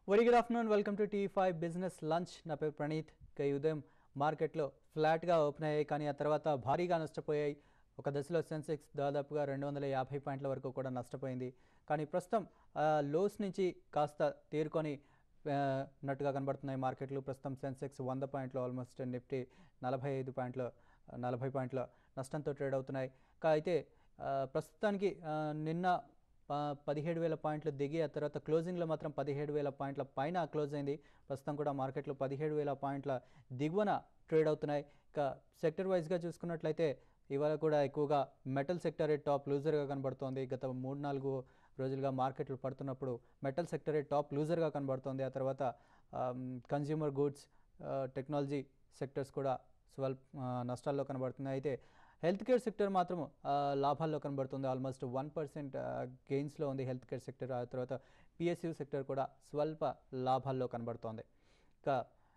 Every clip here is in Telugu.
very good afternoon welcome to T five business lunch నా పేరు ప్రణీత్ ఇక ఈ ఉదయం మార్కెట్లో ఫ్లాట్గా ఓపెన్ అయ్యాయి కానీ ఆ తర్వాత భారీగా నష్టపోయాయి ఒక దశలో సెన్సెక్స్ దాదాపుగా రెండు వందల యాభై పాయింట్ల వరకు కూడా నష్టపోయింది కానీ ప్రస్తుతం లోస్ నుంచి కాస్త తేరుకొని ఆ, నట్టుగా కనబడుతున్నాయి మార్కెట్లు ప్రస్తుతం సెన్సెక్స్ వంద పాయింట్లు ఆల్మోస్ట్ నిఫ్టీ నలభై ఐదు పాయింట్లు నలభై పాయింట్ల నష్టంతో ట్రేడ్ అవుతున్నాయి కా అయితే ఆ, ప్రస్తుతానికి ఆ, నిన్న ప- పదిహేడు వేల పాయింట్లు దిగి ఆ తర్వాత క్లోజింగ్లో మాత్రం పదిహేడు వేల పాయింట్ల పైన క్లోజ్ అయింది ప్రస్తుతం కూడా మార్కెట్లో పదిహేడు వేల పాయింట్ల దిగువన ట్రేడ్ అవుతున్నాయి ఇక సెక్టర్ వైజ్గా చూసుకున్నట్లయితే ఇవాళ కూడా ఎక్కువగా మెటల్ సెక్టరే టాప్ లూజర్గా కనబడుతోంది గత మూడు నాలుగు రోజులుగా మార్కెట్లు పడుతున్నప్పుడు మెటల్ సెక్టరే టాప్ లూజర్గా కనబడుతోంది ఆ తర్వాత కన్జ్యూమర్ గూడ్స్ టెక్నాలజీ సెక్టర్స్ కూడా స్వల్ప ఆ, నష్టాల్లో కనబడుతున్నాయి అయితే హెల్త్ కేర్ సెక్టర్ మాత్రం ఆ, లాభాల్లో కనబడుతుంది ఆల్మోస్ట్ వన్ పర్సెంట్ గెయిన్స్లో ఉంది హెల్త్ కేర్ సెక్టర్ ఆ తర్వాత పిఎస్యు సెక్టర్ కూడా స్వల్ప లాభాల్లో కనబడుతోంది ఇంకా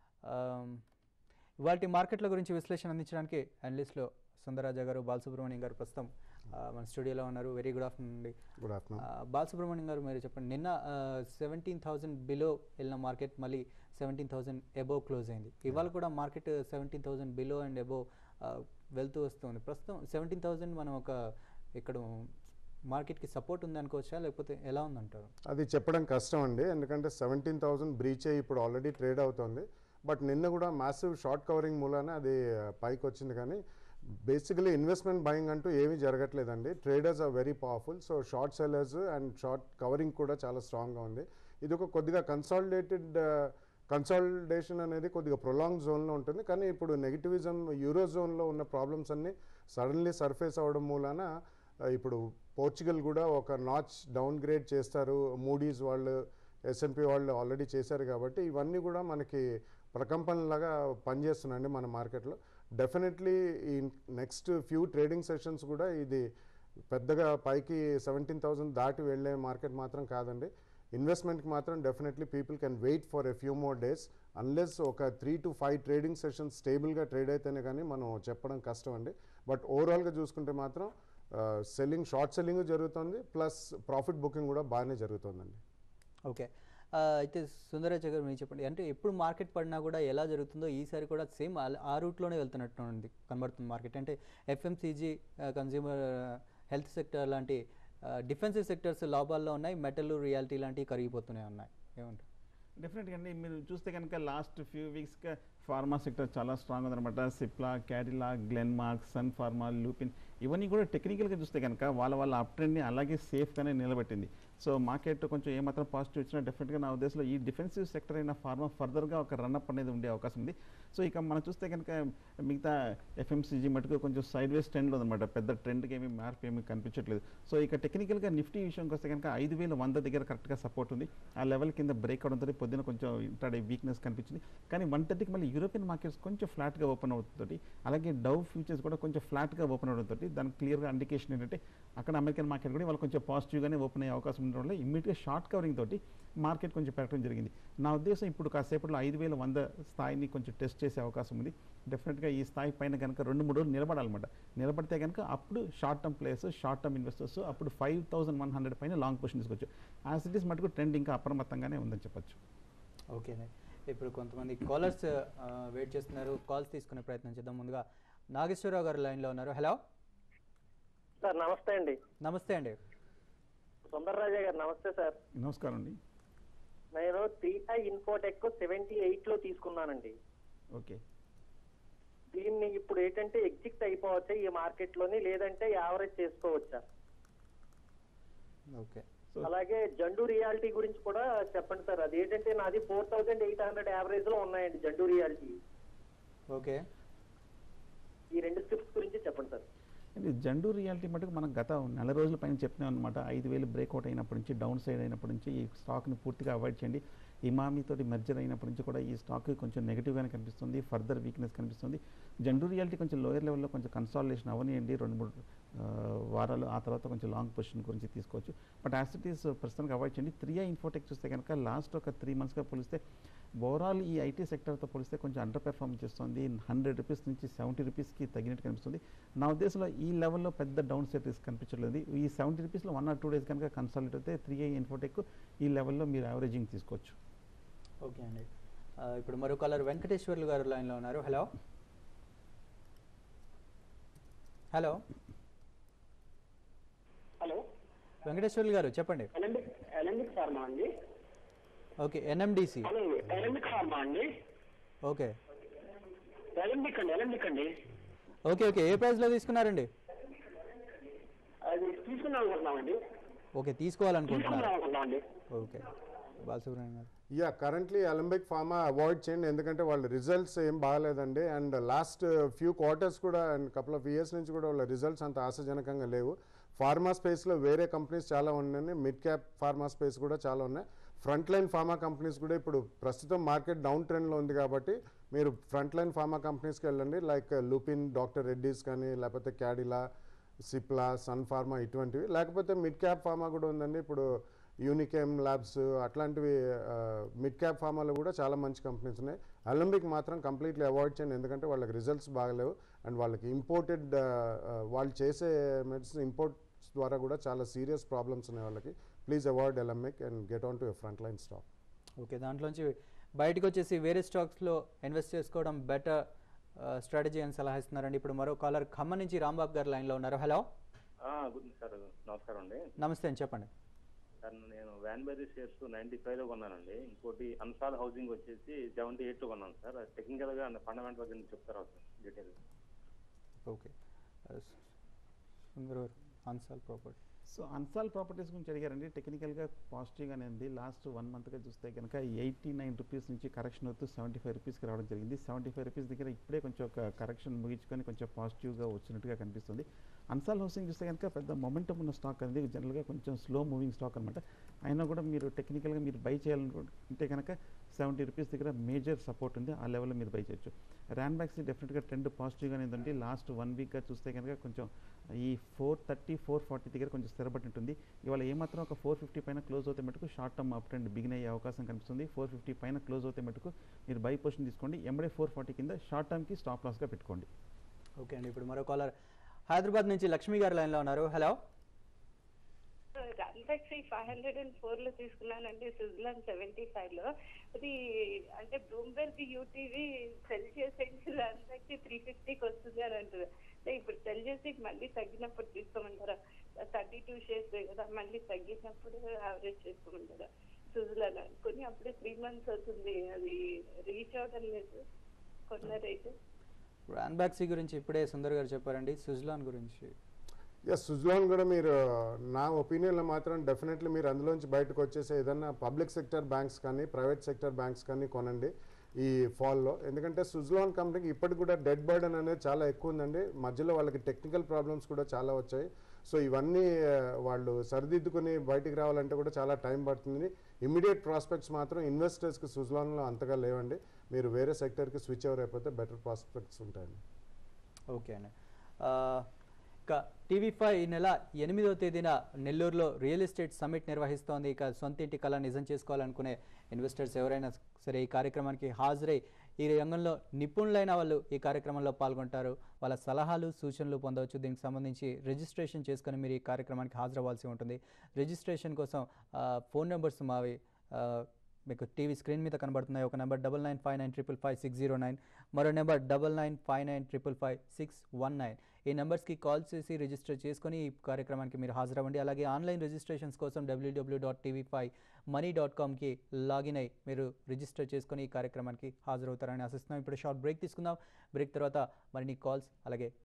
ఇవాళ మార్కెట్ల గురించి విశ్లేషణ అందించడానికి అనలిస్ట్లో సుందరరాజా గారు బాలసుబ్రహ్మణ్యం గారు ప్రస్తుతం ఆ, మన స్టూడియోలో ఉన్నారు వెరీ గుడ్ ఆఫ్టర్నూన్ అండి గుడ్ ఆఫ్టర్నూన్ ఆ, బాలసుబ్రహ్మణ్యం గారు మీరు చెప్పండి నిన్న సెవెంటీన్ థౌసండ్ బిలో వెళ్ళిన మార్కెట్ మళ్ళీ సెవెంటీన్ థౌసండ్ ఎబోవ్ క్లోజ్ అయింది ఇవాళ కూడా market seventeen thousand below and above వెళ్తూ వస్తుంది ప్రస్తుతం సెవెంటీన్ థౌసండ్ మనం ఒక ఇక్కడ మార్కెట్కి సపోర్ట్ ఉంది అనుకోవచ్చా లేకపోతే ఎలా ఉందంటారు అది చెప్పడం కష్టం అండి ఎందుకంటే సెవెంటీన్ థౌసండ్ బ్రీచ్ అయ్యి ఇప్పుడు ఆల్రెడీ ట్రేడ్ అవుతుంది బట్ నిన్న కూడా మ్యాసివ్ షార్ట్ కవరింగ్ మూలాన అది ఆ, పైకి వచ్చింది కానీ బేసికలీ ఇన్వెస్ట్మెంట్ బయింగ్ అంటూ ఏమీ జరగట్లేదండి traders are very powerful so short sellers and short covering కూడా చాలా స్ట్రాంగ్గా ఉంది ఇది ఒక కొద్దిగా కన్సాలిడేటెడ్ కన్సాలిడేషన్ అనేది కొద్దిగా ప్రొలాంగ్ జోన్లో ఉంటుంది కానీ ఇప్పుడు నెగిటివిజం యూరో జోన్లో ఉన్న ప్రాబ్లమ్స్ అన్నీ సడన్లీ సర్ఫేస్ అవ్వడం మూలాన ఆ, ఇప్పుడు పోర్చుగల్ కూడా ఒక నాచ్ డౌన్ గ్రేడ్ చేస్తారు మూడీస్ వాళ్ళు ఎస్ఎన్పి వాళ్ళు ఆల్రెడీ చేశారు కాబట్టి ఇవన్నీ కూడా మనకి ప్రకంపనలాగా పనిచేస్తున్నాయండి మన మార్కెట్లో డెఫినెట్లీ ఈ నెక్స్ట్ ఫ్యూ ట్రేడింగ్ సెషన్స్ కూడా ఇది పెద్దగా పైకి సెవెంటీన్ థౌసండ్ దాటి వెళ్ళే మార్కెట్ మాత్రం కాదండి ఇన్వెస్ట్మెంట్కి మాత్రం definitely people can wait for a few more days unless ఒక three to five trading sessions స్టేబుల్గా ట్రేడ్ అయితేనే కానీ మనం చెప్పడం కష్టం అండి బట్ ఓవరాల్గా చూసుకుంటే మాత్రం సెల్లింగ్ షార్ట్ సెల్లింగ్ జరుగుతుంది ప్లస్ ప్రాఫిట్ బుకింగ్ కూడా బాగానే జరుగుతుందండి ఓకే ఆ, అయితే సుందరరాజ గారు మీరు చెప్పండి అంటే ఎప్పుడు మార్కెట్ పడినా కూడా ఎలా జరుగుతుందో ఈసారి కూడా సేమ్ ఆ రూట్లోనే వెళ్తున్నట్టు ఉంది కనబడుతుంది మార్కెట్ అంటే ఎఫ్ఎంసీజీ కన్జ్యూమర్ హెల్త్ సెక్టర్ లాంటి డిఫెన్సివ్ సెక్టర్స్ లాభాల్లో ఉన్నాయి మెటల్ రియాలిటీ లాంటివి కరిగిపోతూనే ఉన్నాయి ఏమంటారు డెఫినెట్గా అండి మీరు చూస్తే కనుక లాస్ట్ ఫ్యూ వీక్స్గా ఫార్మా సెక్టర్ చాలా స్ట్రాంగ్ ఉందన్నమాట సిప్లా క్యాడిలా గ్లెన్మార్క్ సన్ ఫార్మా లూపిన్ ఇవన్నీ కూడా టెక్నికల్గా చూస్తే కనుక వాళ్ళ వాళ్ళ అప్ ట్రెండ్ని అలాగే సేఫ్గానే నిలబెట్టింది సో మార్కెట్ కొంచెం ఏమాత్రం పాజిటివ్ వచ్చినా డెఫినెట్గా నా ఉద్దేశంలో ఈ డిఫెన్సివ్ సెక్టర్ అయిన ఫార్మా ఫర్దర్గా ఒక రన్అప్ అనేది ఉండే అవకాశం ఉంది సో ఇక మనం చూస్తే కనుక మిగతా ఎఫ్ఎంసీజీ మటుకు కొంచెం సైడ్ వేస్ ట్రెండ్లో ఉందన్నమాట పెద్ద ట్రెండ్కి ఏమీ మార్పు ఏమీ కనిపించట్లేదు సో ఇక టెక్నికల్గా నిఫ్టీ విషయంకి వస్తే కనుక ఐదు వేల వంద దగ్గర కరెక్ట్గా సపోర్ట్ ఉంది ఆ లెవెల్ కింద బ్రేక్ అవడంతో పొద్దున కొంచెం ఇంట్రాడే వీక్నెస్ కనిపించింది కానీ వన్ థర్టీకి మళ్ళీ యూరోపియన్ మార్కెట్స్ కొంచెం ఫ్లాట్గా ఓపెన్ అవుతుంది అలాగే డవ్ ఫ్యూచర్స్ కూడా కొంచెం ఫ్లాట్గా ఓపెన్ అవడంతో దానికి క్లియర్గా ఇండికేషన్ ఏంటంటే అక్కడ అమెరికన్ మార్కెట్ కూడా వాళ్ళు కొంచెం పాజిటివ్గానే ఓపెన్ అయ్యే అవకాశం ఉండడం వల్ల ఇమ్మీడియట్గా షార్ట్ కవరింగ్ తోటి మార్కెట్ కొంచెం పెరగడం జరిగింది నా ఉద్దేశం ఇప్పుడు కాసేపట్లో ఐదు వేల వంద స్థాయిని కొంచెం టెస్ట్ చేసే అవకాశం ఉంది డెఫినెట్గా ఈ స్థాయి పైన కనుక రెండు మూడు రోజులు నిలబడాలన్నమాట నిలబడితే కనుక అప్పుడు short term players short term investors అప్పుడు ఫైవ్ థౌసండ్ వన్ హండ్రెడ్ పైన లాంగ్ పొజిషన్ తీసుకోవచ్చు యాజ్ ఇట్ ఈస్ మటుకు ట్రెండ్ ఇంకా అప్రమత్తంగానే ఉందని చెప్పొచ్చు ఓకేనే ఇప్పుడు కొంతమంది కాలర్స్ వెయిట్ చేస్తున్నారు కాల్స్ తీసుకునే ప్రయత్నం చేద్దాం ముందుగా నాగేశ్వరరావు గారు లైన్లో ఉన్నారు హలో సార్ నమస్తే అండి నమస్తే అండి సుందరరాజా గారు నమస్తే సార్ నమస్కారం అండి నేను టీఐ ఇన్ఫోటెక్ సెవెంటీ ఎయిట్ లో తీసుకున్నానండి ఓకే దీన్ని ఇప్పుడు ఏంటంటే ఎగ్జిట్ అయిపోవచ్చా ఈ మార్కెట్ లోని లేదంటే యావరేజ్ చేసుకోవచ్చా ఓకే సో అలాగే జండు రియాలిటీ గురించి కూడా చెప్పండి సార్ అది ఏంటంటే నాది four thousand eight hundred average లో ఉన్నాయండి జండు రియాలిటీ ఓకే ఈ రెండు స్క్రిప్ట్స్ గురించి చెప్పండి సార్ అండ్ జండు రియాలిటీ మటుకు మనం గత నెల రోజుల పైన చెప్పినాం అనమాట ఐదు వేలు బ్రేక్అవుట్ అయినప్పటి నుంచి డౌన్ సైడ్ అయినప్పటి నుంచి ఈ స్టాక్ని పూర్తిగా అవాయిడ్ చేయండి ఇమామి తోటి మెర్జర్ అయినప్పటి నుంచి కూడా ఈ స్టాక్ కొంచెం నెగిటివ్గానే కనిపిస్తుంది ఫర్దర్ వీక్నెస్ కనిపిస్తుంది జండు రియాలిటీ కొంచెం లోయర్ లెవెల్లో కొంచెం కన్సాలిడేషన్ అవనియండి రెండు మూడు ఆ, వారాలు ఆ తర్వాత కొంచెం లాంగ్ పొజిషన్ గురించి తీసుకోవచ్చు బట్ యాసిటీస్ ప్రస్తుతానికి అవాయిడ్ చేయండి త్రీ ఐ ఇన్ఫోటెక్ చూస్తే కనుక లాస్ట్ ఒక త్రీ మంత్స్గా పోలిస్తే ఓవరాల్ ఈ ఐటీ సెక్టర్తో పోలిస్తే కొంచెం అండర్ పెర్ఫార్మ్ చేస్తుంది హండ్రెడ్ రూపీస్ నుంచి సెవెంటీ రూపీస్కి తగినట్టు కనిపిస్తుంది నా ఉద్దేశంలో ఈ లెవెల్లో పెద్ద డౌన్ సెట్ రిస్క్ కనిపించలేదు ఈ సెవెంటీ రూపీస్లో వన్ ఆర్ టూ డేస్ కనుక కన్సల్ట్ అయితే త్రీ ఐ ఇన్ఫోటెక్ ఈ లెవెల్లో మీరు యావరేజింగ్ తీసుకోవచ్చు ఓకే అండి ఆ, ఇప్పుడు మరో కాలర్ వెంకటేశ్వర్లు గారు లైన్లో ఉన్నారు hello hello hello Venkateswarlu garu చెప్పండి ఎలంబిక్ ఎలంబిక్ ఫార్మా అండి okay NMDC hello Alembic Pharma అండి ఓకే ఎలంబిక్ అండి ఎలంబిక్ అండి ఓకే ఓకే ఏ ప్రైస్లో తీసుకున్నారండి అది తీసుకుందాం అనుకుంటున్నామండి ఓకే తీసుకోవాలనుకుంటున్నారు తీసుకుందాం అనుకుంటున్నామండి okay Balasubrahmanyam garu yeah currently Alembic Pharma avoid చేయండి ఎందుకంటే వాళ్ళ రిజల్ట్స్ ఏం బాగాలేదండి అండ్ లాస్ట్ ఫ్యూ క్వార్టర్స్ కూడా అండ్ కపుల్ ఆఫ్ ఇయర్స్ నుంచి కూడా వాళ్ళ రిజల్ట్స్ అంత ఆశాజనకంగా లేవు ఫార్మా స్పేస్లో వేరే కంపెనీస్ చాలా ఉన్నాయి మిడ్ క్యాప్ ఫార్మా స్పేస్ కూడా చాలా ఉన్నాయి ఫ్రంట్ లైన్ ఫార్మా కంపెనీస్ కూడా ఇప్పుడు ప్రస్తుతం మార్కెట్ డౌన్ ట్రెండ్లో ఉంది కాబట్టి మీరు ఫ్రంట్ లైన్ ఫార్మా కంపెనీస్కి వెళ్ళండి లైక్ లూపిన్ డాక్టర్ రెడ్డీస్ కానీ లేకపోతే క్యాడిలా సిప్లా సన్ ఫార్మా ఇటువంటివి లేకపోతే మిడ్ క్యాప్ ఫార్మా కూడా ఉందండి ఇప్పుడు యూనికేమ్ ల్యాబ్స్ అట్లాంటివి మిడ్ క్యాప్ ఫార్మాలో కూడా చాలా మంచి కంపెనీస్ ఉన్నాయి అలంబిక్ మాత్రం కంప్లీట్లీ అవాయిడ్ చేయండి ఎందుకంటే వాళ్ళకి రిజల్ట్స్ బాగలేవు అండ్ వాళ్ళకి ఇంపోర్టెడ్ వాళ్ళు చేసే మెడిసిన్ ఇంపోర్ట్స్ ద్వారా కూడా చాలా సీరియస్ ప్రాబ్లమ్స్ ఉన్నాయి వాళ్ళకి please avoid Alembic and get on to front line stock okay దాంట్లోంచి బయటకు వచ్చేసి వేరే స్టాక్స్లో ఇన్వెస్ట్ చేసుకోవడం బెటర్ స్ట్రాటజీ అని సలహా ఇస్తున్నారండి ఇప్పుడు మరో కాలర్ ఖమ్మం నుంచి రాంబాబు గారు లైన్లో ఉన్నారు హలో గుడ్ సార్ నమస్కారం అండి నమస్తే అండి చెప్పండి సార్ నేను వ్యాన్బెరీ షేర్స్ నైంటీ ఫైవ్లో కొన్నానండి ఇంకోటి అన్సాల్ హౌసింగ్ వచ్చేసి సెవెంటీ ఎయిట్లో కొన్నాను సార్ టెక్నికల్గా అండ్ ఫండమెంటల్ కింద చెప్తారా sir detail okay Sundar Ansal property so Ansal properties గురించి అడిగారండి టెక్నికల్గా పాజిటివ్గానే ఉంది లాస్ట్ వన్ మంత్గా చూస్తే కనుక ఎయిటీ నైన్ రూపీస్ నుంచి కరెక్షన్ అవుతూ సెవెంటీ ఫైవ్ రూపీస్కి రావడం జరిగింది సెవెంటీ ఫైవ్ రూపీస్ దగ్గర ఇప్పుడే కొంచెం ఒక కరెక్షన్ ముగించుకొని కొంచెం పాజిటివ్గా వచ్చినట్టుగా కనిపిస్తుంది అన్సాల్ హౌసింగ్ చూస్తే కనుక పెద్ద మొమెంటం ఉన్న స్టాక్ అనేది జనరల్గా కొంచెం స్లో మూవింగ్ స్టాక్ అనమాట అయినా కూడా మీరు టెక్నికల్గా మీరు బై చేయాలనుకుంటే కనుక సెవెంటీ రూపీస్ దగ్గర మేజర్ సపోర్ట్ ఉంది ఆ లెవెల్లో మీరు బై చేయొచ్చు ర్యాన్ బ్యాక్స్ డెఫినెట్గా ట్రెండ్ పాజిటివ్గానే ఉందండి లాస్ట్ వన్ వీక్గా చూస్తే కనుక కొంచెం ఈ ఫోర్ థర్టీ ఫోర్ ఫార్టీ దగ్గర కొంచెం స్థిరపడి ఉంటుంది ఇవాళ ఏమాత్రం ఒక ఫోర్ ఫిఫ్టీ పైన క్లోజ్ అవుతే మటుకు short term up trend begin అయ్యే అవకాశం కనిపిస్తుంది ఫోర్ ఫిఫ్టీ పైన క్లోజ్ అవుతే మటుకు మీరు బై పొజిషన్ తీసుకోండి ఎంబడే ఫోర్ ఫార్టీ కింద షార్ట్ టర్మ్కి స్టాప్ లాస్గా పెట్టుకోండి ఓకే అండి ఇప్పుడు మరో కాలర్ హైదరాబాద్ నుంచి లక్ష్మి గారు లైన్లో ఉన్నారు hello transaction five hundred and four లో తీసుకున్నానండి స్విట్జర్లాండ్ సెవెంటీ ఫైవ్ లో అది అంటే బ్లూంబెర్గ్ యూటీవీ సెల్ చేసేసి ట్రాన్సాక్షన్ త్రీ ఫిఫ్టీకి వస్తుంది అని అంటారు అంటే ఇప్పుడు సెల్ చేసి మళ్ళీ తగ్గినప్పుడు తీసుకోమంటారా థర్టీ టూ షేర్స్ కదా మళ్ళీ తగ్గినప్పుడు యావరేజ్ చేసుకోమంటారా స్విట్జర్లాండ్ అనుకుని అప్పుడే త్రీ మంత్స్ అవుతుంది అది రీచ్ అవడం లేదు కొన్న రేటు ర్యాన్ బ్యాక్సీ గురించి ఇప్పుడే సుందర్ గారు చెప్పారండి స్విట్జర్లాండ్ గురించి ఎస్ సుజ్లాన్ కూడా మీరు నా ఒపీనియన్లో మాత్రం డెఫినెట్లీ మీరు అందులోంచి బయటకు వచ్చేసి ఏదన్నా పబ్లిక్ సెక్టర్ బ్యాంక్స్ కానీ ప్రైవేట్ సెక్టర్ బ్యాంక్స్ కానీ కొనండి ఈ ఫాల్లో ఎందుకంటే సుజ్లాన్ కంపెనీకి ఇప్పటికి కూడా డెడ్ బర్డన్ అనేది చాలా ఎక్కువ ఉందండి మధ్యలో వాళ్ళకి టెక్నికల్ ప్రాబ్లమ్స్ కూడా చాలా వచ్చాయి సో ఇవన్నీ ఆ, వాళ్ళు సరిదిద్దుకుని బయటికి రావాలంటే కూడా చాలా టైం పడుతుంది ఇమీడియట్ ప్రాస్పెక్ట్స్ మాత్రం ఇన్వెస్టర్స్కి సుజ్లాన్లో అంతగా లేవండి మీరు వేరే సెక్టర్కి స్విచ్ ఓవర్ అయిపోతే బెటర్ ప్రాస్పెక్ట్స్ ఉంటాయండి ఓకే అండి ఆ, ఇక టీవీ ఫైవ్ ఈ నెల ఎనిమిదవ తేదీన నెల్లూరులో రియల్ ఎస్టేట్ సమ్మిట్ నిర్వహిస్తోంది ఇక సొంత ఇంటి కళ నిజం చేసుకోవాలనుకునే ఇన్వెస్టర్స్ ఎవరైనా సరే ఈ కార్యక్రమానికి హాజరై ఈ రంగంలో నిపుణులైన వాళ్ళు ఈ కార్యక్రమంలో పాల్గొంటారు వాళ్ళ సలహాలు సూచనలు పొందవచ్చు దీనికి సంబంధించి రిజిస్ట్రేషన్ చేసుకొని మీరు ఈ కార్యక్రమానికి హాజరవ్వాల్సి ఉంటుంది రిజిస్ట్రేషన్ కోసం ఆ, ఫోన్ నెంబర్స్ మావి ఆ, మీకు టీవీ స్క్రీన్ మీద కనబడుతున్నాయి ఒక number double nine five nine triple five six zero nine మరో number double nine five nine triple five six one nine ఈ నెంబర్స్కి కాల్ చేసి రిజిస్టర్ చేసుకొని ఈ కార్యక్రమానికి మీరు హాజరవ్వండి అలాగే ఆన్లైన్ రిజిస్ట్రేషన్స్ కోసం WWW dot TV five money dot కామ్కి లాగిన్ అయ్యి మీరు రిజిస్టర్ చేసుకొని ఈ కార్యక్రమానికి హాజరవుతారని ఆశిస్తున్నాం ఇప్పుడు షార్ట్ బ్రేక్ తీసుకుందాం బ్రేక్ తర్వాత మరిన్ని కాల్స్ అలాగే